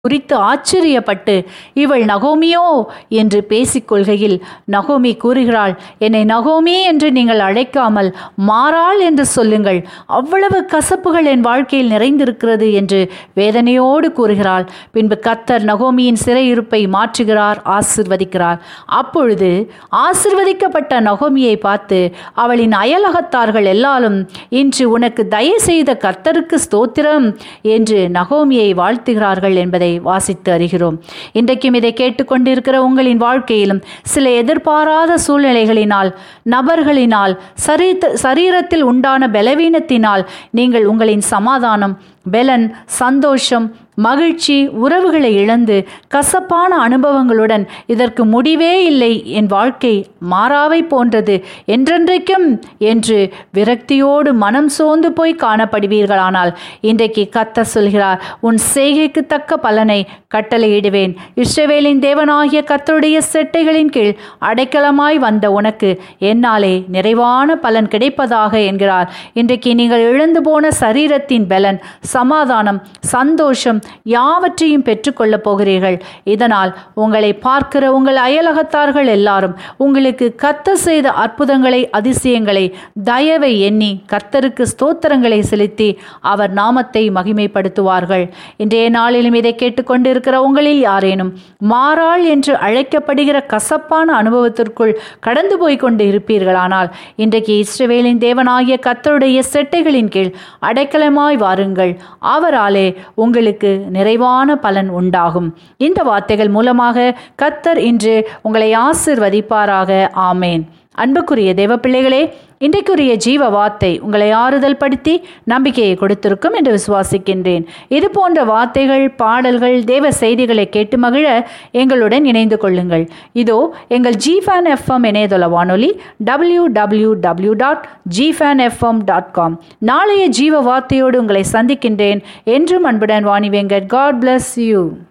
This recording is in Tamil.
குறித்து ஆச்சரியப்பட்டு இவள் நகோமியோ என்று பேசிக்கொள்கையில் நகோமி கூறுகிறாள் என்னை நகோமி என்று நீங்கள் அழைக்காமல் மாறாள் என்று சொல்லுங்கள் அவ்வளவு கசப்புகள் என் வாழ்க்கையில் நிறைந்திருக்கிறது என்று வேதனையோடு கூறுகிறாள் பின்பு கத்தர் நகோமியின் சிறையிருப்பை மாற்றுகிறார் ஆசிர்வதிக்கிறார் அப்பொழுது ஆசிர்வதிக்கப்பட்ட நகோமியை பார்த்து அவளின் அயலகத்தார்கள் எல்லாரும் இன்று உனக்கு தயவு செய்த கர்த்தருக்கு ஸ்தோத்திரம் என்று நகோமியை வாழ்த்துகிறார்கள் என்பதை வாசித்து அறிகிறோம் இன்றைக்கும் இதை கேட்டுக்கொண்டிருக்கிற உங்களின் வாழ்க்கையிலும் சில எதிர்பாராத சூழ்நிலைகளினால் நபர்களினால் சரீ சரீரத்தில் உண்டான பலவீனத்தினால் நீங்கள் உங்களின் சமாதானம் பெலன் சந்தோஷம் மகிழ்ச்சி உறவுகளை இழந்து கசப்பான அனுபவங்களுடன் இதற்கு முடிவே இல்லை என் வாழ்க்கை மாறாவை போன்றது என்றென்றைக்கும் என்று விரக்தியோடு மனம் சோர்ந்து போய் காணப்படுவீர்களானால் இன்றைக்கு கத்த சொல்கிறார் உன் செய்கைக்கு தக்க பலனை கட்டளையிடுவேன் இஸ்ரவேலின் தேவனாகிய கத்தருடைய செட்டைகளின் கீழ் அடைக்கலமாய் வந்த உனக்கு என்னாலே நிறைவான பலன் கிடைப்பதாக என்கிறார் இன்றைக்கு நீங்கள் இழந்து போன சரீரத்தின் பலன் சமாதானம் சந்தோஷம் யாவற்றையும் பெற்றுக்கொள்ளப் போகிறீர்கள் இதனால் உங்களை பார்க்கிற உங்கள் அயலகத்தார்கள் எல்லாரும் உங்களுக்கு கத்த செய்த அற்புதங்களை அதிசயங்களை தயவை எண்ணி கர்த்தருக்கு ஸ்தோத்திரங்களை செலுத்தி அவர் நாமத்தை மகிமைப்படுத்துவார்கள் இன்றைய நாளிலும் இதை கேட்டுக்கொண்டிருக்கிற உங்களில் யாரேனும் மாறாள் என்று அழைக்கப்படுகிற கசப்பான அனுபவத்திற்குள் கடந்து போய் கொண்டு இருப்பீர்களானால் இன்றைக்கு இஸ்ரவேலின் தேவனாகிய கத்தருடைய செட்டைகளின் கீழ் அடைக்கலமாய் வாருங்கள் அவராலே உங்களுக்கு நிறைவான பலன் உண்டாகும் இந்த வார்த்தைகள் மூலமாக கத்தர் இன்று உங்களை ஆசிர்வதிப்பாராக ஆமேன் அன்புக்குரிய தேவ பிள்ளைகளே இன்றைக்குரிய ஜீவ வார்த்தை உங்களை ஆறுதல் படுத்தி நம்பிக்கையை கொடுத்திருக்கும் என்று விசுவாசிக்கின்றேன் இது போன்ற வார்த்தைகள் பாடல்கள் தேவ செய்திகளை கேட்டு மகிழ எங்களுடன் இணைந்து கொள்ளுங்கள் இதோ எங்கள் ஜிஃபேன் எஃப்எம் இணையதள வானொலி டபிள்யூ டபிள்யூ டபிள்யூ டாட் ஜிஃபேன் எஃப்எம் டாட் காம் நாளைய ஜீவ வார்த்தையோடு உங்களை சந்திக்கின்றேன் என்றும் அன்புடன் Vani Venkat God bless you